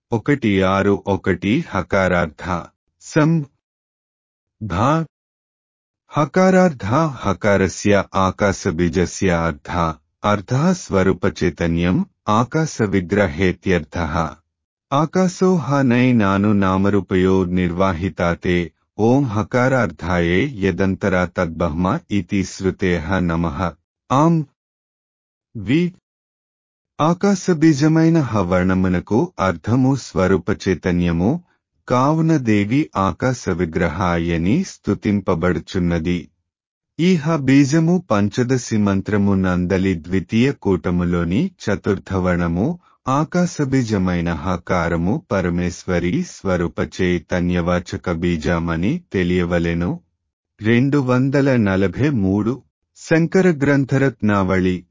ఒకటి ఆరు ఒకటి హకారార్థ సం ధా హకారార్థ హకారస్య ఆకాశబీజస్య అర్థ అర్థ స్వరూపచైతన్యం ఆకాశ విగ్రహేత్యర్థ ఆకాశో హ నై నాను నామరూపయో నిర్వాహితాతే ఓం హకారార్థాయే యదంతరా తద్బహ్మ ఇతి శృతేః నమః ఆం వి ఆకాశబీజమైన హవర్ణమునకు అర్థము స్వరూప చైతన్యము కావున దేవి ఆకాశ విగ్రహాయని స్తుతింపబడుచున్నది ఈ హ బీజము పంచదశి మంత్రము నందలి ద్వితీయ కూటములోని చతుర్థవర్ణము ఆకాశబీజమైన హకారము పరమేశ్వరి స్వరూప చైతన్యవాచక బీజమని తెలియవలెను రెండు వందల నలభై మూడు శంకర గ్రంథరత్నావళి